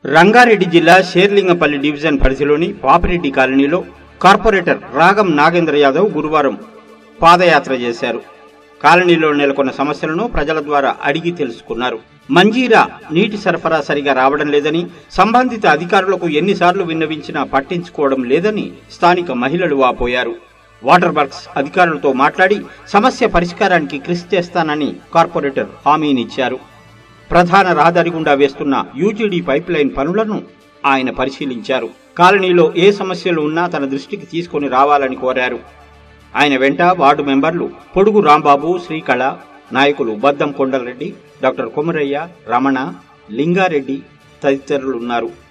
రంగారెడ్డి జిల్లా షేర్లింగపల్లి డివిజన్ పరిధిలోని పాపిరెడ్డి కాలనీలో కార్పొరేటర్ రాగం నాగేంద్ర యాదవ్ గురువారం పాదయాత్ర చేశారు కాలనీలో నెలకొన్న సమస్యలను ప్రజల ద్వారా అడిగి తెలుసుకున్నారు మంజీరా నీటి సరఫరా సరిగా రావడం లేదని సంబంధిత అధికారులకు ఎన్నిసార్లు విన్నవించినా పట్టించుకోవడం లేదని స్థానిక మహిళలు వాపోయారు వాటర్ వర్క్స్ అధికారులతో మాట్లాడి సమస్య పరిష్కారానికి కృషి చేస్తానని కార్పొరేటర్ హామీనిచ్చారు ప్రధాన రహదారి గుండా వేస్తున్న యూజీడీ పైప్ లైన్ పనులను ఆయన పరిశీలించారు కాలనీలో ఏ సమస్యలు ఉన్నా తన దృష్టికి తీసుకొని రావాలని కోరారు ఆయన వెంట వార్డు మెంబర్లు పొడుగు రాంబాబు శ్రీకళ నాయకులు బద్దం కొండలరెడ్డి డాక్టర్ కొమరయ్య రమణ లింగారెడ్డి తదితరులున్నారు